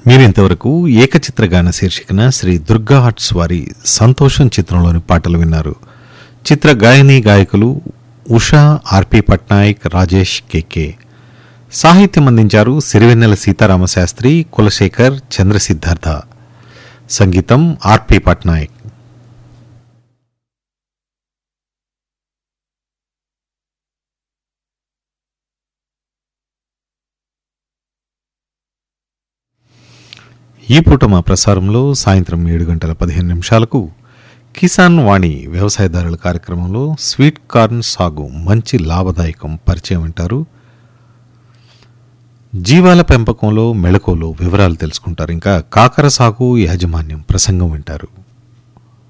మీరింతవరకు ఏకచిత్రగాన శీర్షికన శ్రీ దుర్గా హట్స్ వారి సంతోషం చిత్రంలోని పాటలు విన్నారు చిత్ర గాయని గాయకులు ఉషా ఆర్పి పట్నాయక్ రాజేష్ కెకే సాహిత్యం అందించారు సిరివెన్నెల సీతారామశాస్త్రి కులశేఖర్ చంద్రసిద్ధార్థ సంగీతం ఆర్పి పట్నాయక్ ఈ పూట మా ప్రసారంలో సాయంత్రం ఏడు గంటల పదిహేను నిమిషాలకు కిసాన్ వాణి వ్యవసాయదారుల కార్యక్రమంలో స్వీట్ కార్న్ సాగు మంచి లాభదాయకం పరిచయం వింటారు జీవాల పెంపకంలో మెళకువలు వివరాలు తెలుసుకుంటారు ఇంకా కాకర సాగు యాజమాన్యం ప్రసంగం వింటారు